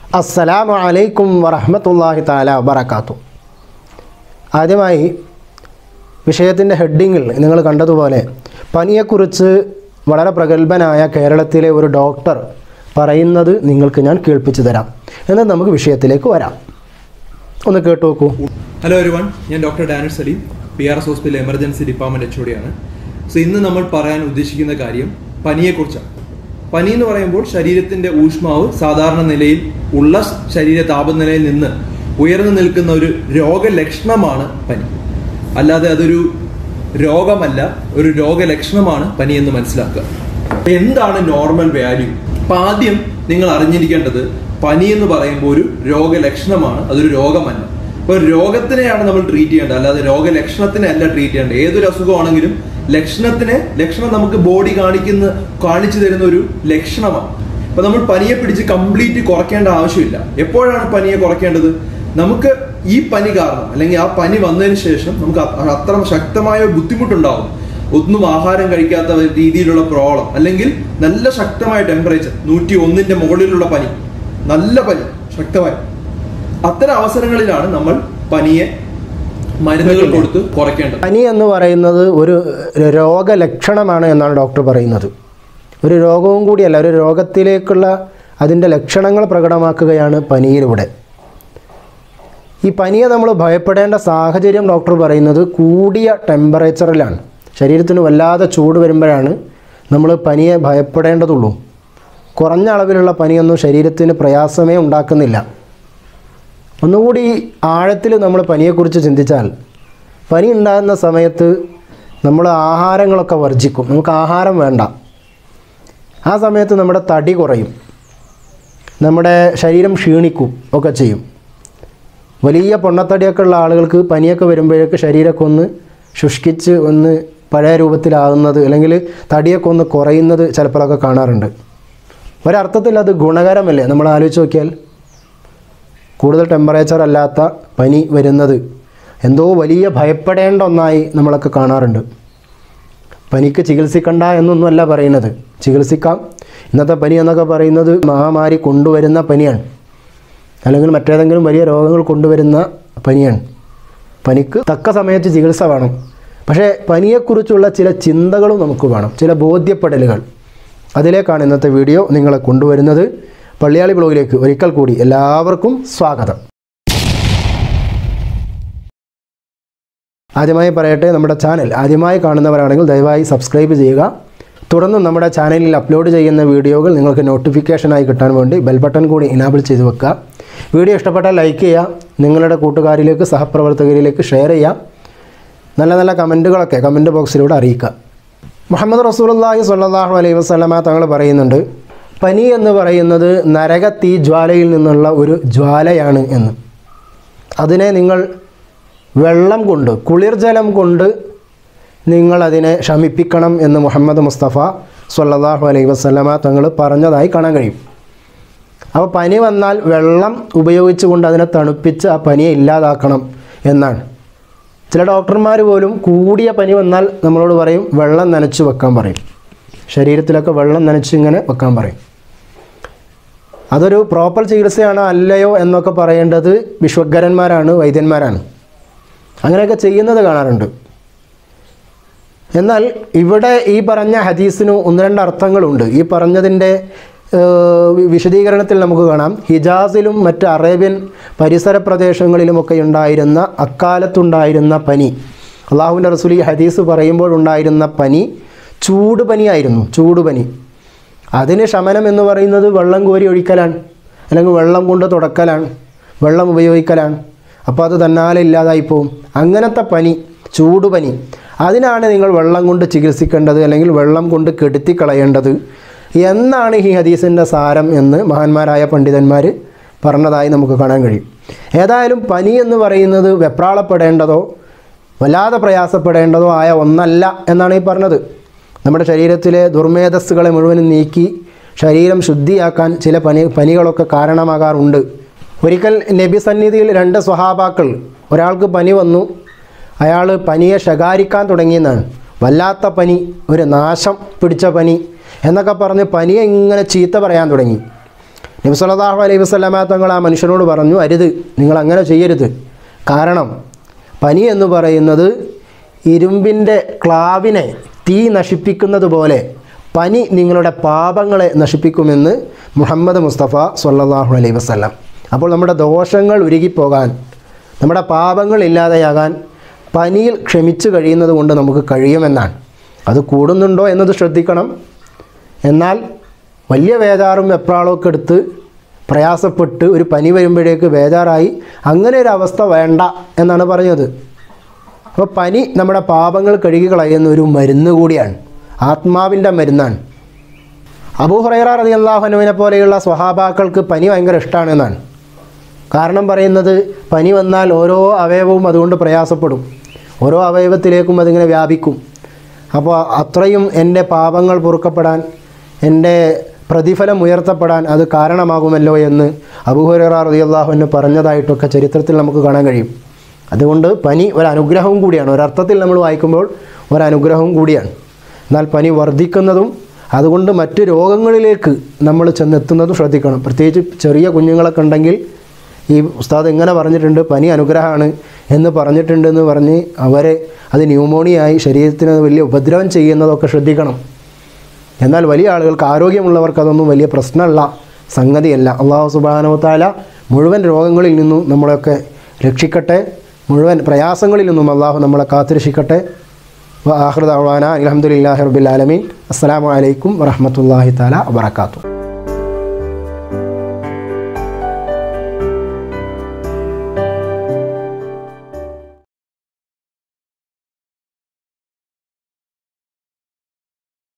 അസ്സലാമു അലൈക്കും വറഹമത്തല്ലാഹി താല വബറക്കാത്തു ആദ്യമായി വിഷയത്തിൻ്റെ ഹെഡിങ്ങിൽ നിങ്ങൾ കണ്ടതുപോലെ പനിയെക്കുറിച്ച് വളരെ പ്രഗത്ഭനായ കേരളത്തിലെ ഒരു ഡോക്ടർ പറയുന്നത് നിങ്ങൾക്ക് ഞാൻ കേൾപ്പിച്ചു തരാം എന്നാൽ നമുക്ക് വിഷയത്തിലേക്ക് വരാം ഒന്ന് കേട്ടു നോക്കൂ ഹലോ എവരിവൺ ഞാൻ doctor Danil Saleem P R S hospital emergency department H ഒടിയാണ് സോ ഇന്ന് നമ്മൾ പറയാൻ ഉദ്ദേശിക്കുന്ന കാര്യം പനിയെക്കുറിച്ചാണ് പനി എന്ന് പറയുമ്പോൾ ശരീരത്തിന്റെ ഊഷ്മാവ് സാധാരണ നിലയിൽ ഉള്ള ശരീര താപനിലയിൽ നിന്ന് ഉയർന്നു നിൽക്കുന്ന ഒരു രോഗലക്ഷണമാണ് പനി അല്ലാതെ അതൊരു രോഗമല്ല ഒരു രോഗലക്ഷണമാണ് പനി എന്ന് മനസ്സിലാക്കുക അപ്പൊ എന്താണ് നോർമൽ വാല്യൂ അപ്പൊ ആദ്യം നിങ്ങൾ അറിഞ്ഞിരിക്കേണ്ടത് പനി എന്ന് പറയുമ്പോൾ ഒരു രോഗലക്ഷണമാണ് അതൊരു രോഗമല്ല അപ്പൊ രോഗത്തിനെയാണ് നമ്മൾ ട്രീറ്റ് ചെയ്യേണ്ടത് അല്ലാതെ രോഗലക്ഷണത്തിനെ അല്ല ട്രീറ്റ് ചെയ്യേണ്ടത് ഏതൊരു അസുഖമാണെങ്കിലും ലക്ഷണത്തിനെ ലക്ഷണം നമുക്ക് ബോഡി കാണിക്കുന്ന കാണിച്ചു തരുന്ന ഒരു ലക്ഷണമാണ് അപ്പൊ നമ്മൾ പനിയെ പിടിച്ച് കംപ്ലീറ്റ് കുറയ്ക്കേണ്ട ആവശ്യമില്ല എപ്പോഴാണ് പനിയെ കുറയ്ക്കേണ്ടത് നമുക്ക് ഈ പനി കാരണം അല്ലെങ്കിൽ ആ പനി വന്നതിന് ശേഷം നമുക്ക് അ- അത്ര ശക്തമായ ഒരു ബുദ്ധിമുട്ടുണ്ടാവും ഒന്നും ആഹാരം കഴിക്കാത്ത രീതിയിലുള്ള പ്രോബ്ലം അല്ലെങ്കിൽ നല്ല ശക്തമായ ടെമ്പറേച്ചർ നൂറ്റി ഒന്നിന്റെ മുകളിലുള്ള പനി നല്ല പനി ശക്തമായ അത്തരം അവസരങ്ങളിലാണ് നമ്മൾ പനിയെ മരുന്നുകൾ കൊടുത്ത് കുറയ്ക്കേണ്ടത് പനി എന്ന് പറയുന്നത് ഒരു രോഗലക്ഷണമാണ് എന്നാണ് ഡോക്ടർ പറയുന്നത് ഒരു രോഗവും കൂടിയല്ല ഒരു രോഗത്തിലേക്കുള്ള അതിൻ്റെ ലക്ഷണങ്ങൾ പ്രകടമാക്കുകയാണ് പനിയിലൂടെ ഈ പനിയെ നമ്മൾ ഭയപ്പെടേണ്ട സാഹചര്യം ഡോക്ടർ പറയുന്നത് കൂടിയ ടെമ്പറേച്ചറിലാണ് ശരീരത്തിന് വല്ലാതെ ചൂട് വരുമ്പോഴാണ് നമ്മൾ പനിയെ ഭയപ്പെടേണ്ടതുള്ളൂ കുറഞ്ഞ അളവിലുള്ള പനിയൊന്നും ശരീരത്തിന് പ്രയാസമേ ഉണ്ടാക്കുന്നില്ല ഒന്നുകൂടി ആഴത്തിൽ നമ്മൾ പനിയെക്കുറിച്ച് ചിന്തിച്ചാൽ പനി ഉണ്ടാകുന്ന സമയത്ത് നമ്മൾ ആഹാരങ്ങളൊക്കെ വർജിക്കും നമുക്ക് ആഹാരം വേണ്ട ആ സമയത്ത് നമ്മുടെ തടി കുറയും നമ്മുടെ ശരീരം ക്ഷീണിക്കും ഒക്കെ ചെയ്യും വലിയ പൊണ്ണത്തടിയൊക്കെ ഉള്ള ആളുകൾക്ക് പനിയൊക്കെ വരുമ്പോഴേക്ക് ശരീരമൊക്കെ ഒന്ന് ശുഷ്കിച്ച് ഒന്ന് പഴയ രൂപത്തിലാകുന്നത് അല്ലെങ്കിൽ തടിയൊക്കെ ഒന്ന് കുറയുന്നത് ചിലപ്പോഴൊക്കെ കാണാറുണ്ട് ഒരർത്ഥത്തിൽ അത് ഗുണകരമല്ലേ നമ്മൾ ആലോചിച്ച് നോക്കിയാൽ കൂടുതൽ ടെമ്പറേച്ചർ അല്ലാത്ത പനി വരുന്നത് എന്തോ വലിയ ഭയപ്പെടേണ്ട ഒന്നായി നമ്മളൊക്കെ കാണാറുണ്ട് പനിക്ക് ചികിത്സിക്കണ്ട എന്നൊന്നുമല്ല പറയുന്നത് ചികിത്സിക്കാം ഇന്നത്തെ പനി എന്നൊക്കെ പറയുന്നത് മഹാമാരി കൊണ്ടുവരുന്ന പനിയാണ് അല്ലെങ്കിൽ മറ്റേതെങ്കിലും വലിയ രോഗങ്ങൾ കൊണ്ടുവരുന്ന പനിയാണ് പനിക്ക് തക്ക സമയത്ത് ചികിത്സ വേണം പക്ഷേ പനിയെക്കുറിച്ചുള്ള ചില ചിന്തകളും നമുക്ക് വേണം ചില ബോധ്യപ്പെടലുകൾ അതിലേക്കാണ് ഇന്നത്തെ വീഡിയോ നിങ്ങളെ കൊണ്ടുവരുന്നത് പള്ളിയാളി ബ്ലോഗിലേക്ക് ഒരിക്കൽ കൂടി എല്ലാവർക്കും സ്വാഗതം ആദ്യമായി പറയട്ടെ നമ്മുടെ ചാനൽ ആദ്യമായി കാണുന്നവരാണെങ്കിൽ ദയവായി സബ്സ്ക്രൈബ് ചെയ്യുക തുടർന്നും നമ്മുടെ ചാനലിൽ അപ്ലോഡ് ചെയ്യുന്ന വീഡിയോകൾ നിങ്ങൾക്ക് നോട്ടിഫിക്കേഷനായി കിട്ടാൻ വേണ്ടി ബെൽ ബട്ടൺ കൂടി ഇനാബിൾ ചെയ്ത് വെക്കുക വീഡിയോ ഇഷ്ടപ്പെട്ടാൽ ലൈക്ക് ചെയ്യുക നിങ്ങളുടെ കൂട്ടുകാരിലേക്ക് സഹപ്രവർത്തകരിലേക്ക് ഷെയർ ചെയ്യുക നല്ല നല്ല കമൻറ്റുകളൊക്കെ കമൻറ്റ് ബോക്സിലൂടെ അറിയിക്കുക മുഹമ്മദ് റസൂലുള്ളാഹി സ്വല്ലല്ലാഹു അലൈഹി വസല്ലമ തങ്ങൾ പറയുന്നുണ്ട് പനി എന്ന് പറയുന്നത് നരക തീ ജ്വാലയിൽ നിന്നുള്ള ഒരു ജ്വാലയാണ് എന്ന് അതിനെ നിങ്ങൾ വെള്ളം കൊണ്ട് കുളിർ ജലം കൊണ്ട് നിങ്ങൾ അതിനെ ശമിപ്പിക്കണം എന്ന് മുഹമ്മദ് മുസ്തഫ സ്വല്ലല്ലാഹു അലൈഹി വസല്ലമ തങ്ങൾ പറഞ്ഞതായി കാണാൻ കഴിയും അപ്പോൾ പനി വന്നാൽ വെള്ളം ഉപയോഗിച്ചുകൊണ്ട് അതിനെ തണുപ്പിച്ച് ആ പനിയെ ഇല്ലാതാക്കണം എന്നാണ് ചില ഡോക്ടർമാർ പോലും കൂടിയ പനി വന്നാൽ നമ്മളോട് പറയും വെള്ളം നനച്ച് വെക്കാൻ പറയും ശരീരത്തിലൊക്കെ വെള്ളം നനച്ച് ഇങ്ങനെ വെക്കാൻ പറയും അതൊരു പ്രോപ്പർ ചികിത്സയാണോ അല്ലയോ എന്നൊക്കെ പറയേണ്ടത് വിശ്വഗ്രന്മാരാണ് വൈദ്യന്മാരാണ് അങ്ങനെയൊക്കെ ചെയ്യുന്നത് കാണാറുണ്ട് എന്നാൽ ഇവിടെ ഈ പറഞ്ഞ ഹദീസിന് ഒന്ന് രണ്ട് അർത്ഥങ്ങളുണ്ട് ഈ പറഞ്ഞതിൻ്റെ ഏഹ്, വി- വിശദീകരണത്തിൽ നമുക്ക് കാണാം ഹിജാസിലും മറ്റ് അറേബ്യൻ പരിസര പ്രദേശങ്ങളിലുമൊക്കെ ഉണ്ടായിരുന്ന അക്കാലത്തുണ്ടായിരുന്ന പനി അള്ളാഹുവിൻ്റെ റസൂൽ ഈ ഹദീസ് പറയുമ്പോഴുണ്ടായിരുന്ന പനി ചൂട് പനിയായിരുന്നു ചൂട് പനി അതിന് ശമനം എന്ന് പറയുന്നത് വെള്ളം കോരി ഒഴിക്കലാണ് അല്ലെങ്കിൽ വെള്ളം കൊണ്ട് തുടക്കലാണ് വെള്ളം ഉപയോഗിക്കലാണ് അപ്പോൾ അത് തന്നാലെ ഇല്ലാതായി പോവും അങ്ങനത്തെ പനി ചൂടുപനി അതിനാണ് നിങ്ങൾ വെള്ളം കൊണ്ട് ചികിത്സിക്കേണ്ടത് അല്ലെങ്കിൽ വെള്ളം കൊണ്ട് കെടുത്തി കളയേണ്ടത് എന്നാണ് ഈ ഹദീസിൻ്റെ സാരം എന്ന് മഹാന്മാരായ പണ്ഡിതന്മാർ പറഞ്ഞതായി നമുക്ക് കാണാൻ കഴിയും ഏതായാലും പനി എന്ന് പറയുന്നത് വെപ്രാളപ്പെടേണ്ടതോ വല്ലാതെ പ്രയാസപ്പെടേണ്ടതോ ആയ ഒന്നല്ല എന്നാണ് ഈ പറഞ്ഞത് നമ്മുടെ ശരീരത്തിലെ ദുർമേധസ്സുകളെ മുഴുവനും നീക്കി ശരീരം ശുദ്ധിയാക്കാൻ ചില പനി പനികളൊക്കെ കാരണമാകാറുണ്ട് ഒരിക്കൽ നബി സന്നിധിയിൽ രണ്ട് സ്വഹാബാക്കൾ ഒരാൾക്ക് പനി വന്നു അയാൾ പനിയെ ശകാരിക്കാൻ തുടങ്ങിയെന്നാണ് വല്ലാത്ത പനി ഒരു നാശം പിടിച്ച പനി എന്നൊക്കെ പറഞ്ഞ് പനിയെ ഇങ്ങനെ ചീത്ത പറയാൻ തുടങ്ങി നബി സല്ലല്ലാഹു അലൈഹി വസല്ലമ തങ്ങൾ ആ മനുഷ്യനോട് പറഞ്ഞു അരുത് നിങ്ങൾ അങ്ങനെ ചെയ്യരുത് കാരണം പനി എന്ന് പറയുന്നത് ഇരുമ്പിൻ്റെ ക്ലാവിനെ തീ നശിപ്പിക്കുന്നത് പോലെ പനി നിങ്ങളുടെ പാപങ്ങളെ നശിപ്പിക്കുമെന്ന് മുഹമ്മദ് മുസ്തഫ സല്ലല്ലാഹു അലൈഹി വസല്ലം അപ്പോൾ നമ്മുടെ ദോഷങ്ങൾ ഉരുകിപ്പോകാൻ നമ്മുടെ പാപങ്ങൾ ഇല്ലാതെയാകാൻ പനിയിൽ ക്ഷമിച്ചു കഴിയുന്നത് കൊണ്ട് നമുക്ക് കഴിയുമെന്നാണ് അത് കൂടുന്നുണ്ടോ എന്നത് ശ്രദ്ധിക്കണം എന്നാൽ വലിയ വേജാറും വെപ്രാളമൊക്കെ എടുത്ത് പ്രയാസപ്പെട്ട് ഒരു പനി വരുമ്പോഴേക്ക് ബേജാറായി അങ്ങനെ ഒരു അവസ്ഥ വേണ്ട എന്നാണ് പറഞ്ഞത് അപ്പോൾ പനി നമ്മുടെ പാപങ്ങൾ കഴുകി കളയുന്ന ഒരു മരുന്ന് കൂടിയാണ് ആത്മാവിൻ്റെ മരുന്നാണ് അബൂ ഹുറൈറ റതി അള്ളാഹുനുവിനെ പോലെയുള്ള സ്വഹാബാക്കൾക്ക് പനി ഭയങ്കര ഇഷ്ടമാണ് എന്നാണ് കാരണം പറയുന്നത് പനി വന്നാൽ ഓരോ അവയവവും അതുകൊണ്ട് പ്രയാസപ്പെടും ഓരോ അവയവത്തിലേക്കും അതിങ്ങനെ വ്യാപിക്കും അപ്പോൾ അത്രയും എൻ്റെ പാപങ്ങൾ പൊറുക്കപ്പെടാൻ എൻ്റെ പ്രതിഫലം ഉയർത്തപ്പെടാൻ അത് കാരണമാകുമല്ലോ എന്ന് അബൂഹുറ റതിയല്ലാഹുവിന് പറഞ്ഞതായിട്ടൊക്കെ ചരിത്രത്തിൽ നമുക്ക് കാണാൻ കഴിയും അതുകൊണ്ട് പനി ഒരനുഗ്രഹവും കൂടിയാണ് ഒരർത്ഥത്തിൽ നമ്മൾ വായിക്കുമ്പോൾ ഒരനുഗ്രഹവും കൂടിയാണ് എന്നാൽ പനി വർദ്ധിക്കുന്നതും അതുകൊണ്ട് മറ്റ് രോഗങ്ങളിലേക്ക് നമ്മൾ ചെന്നെത്തുന്നതും ശ്രദ്ധിക്കണം പ്രത്യേകിച്ച് ചെറിയ കുഞ്ഞുങ്ങളൊക്കെ ഉണ്ടെങ്കിൽ ഈ ഉസ്താദ് എങ്ങനെ പറഞ്ഞിട്ടുണ്ട് പനി അനുഗ്രഹമാണ് എന്ന് പറഞ്ഞിട്ടുണ്ട് എന്ന് പറഞ്ഞ് അവരെ അത് ന്യൂമോണിയായി ശരീരത്തിന് അത് വലിയ ഉപദ്രവം ചെയ്യുന്നതൊക്കെ ശ്രദ്ധിക്കണം എന്നാൽ വലിയ ആളുകൾക്ക് ആരോഗ്യമുള്ളവർക്ക് അതൊന്നും വലിയ പ്രശ്നമല്ല സംഗതിയല്ല അള്ളാഹു സുബാനവത്താല മുഴുവൻ രോഗങ്ങളിൽ നിന്നും നമ്മളെയൊക്കെ രക്ഷിക്കട്ടെ മുഴുവൻ പ്രയാസങ്ങളിൽ നിന്നും അള്ളാഹു നമ്മളെ കാത്തുരക്ഷിക്കട്ടെ ആഹൃദാന അലഹമുല്ലാഹി റബുലാലമീൻ അസ്സാം വലൈക്കും വറഹമത്തല്ലാഹി താല വാത്തു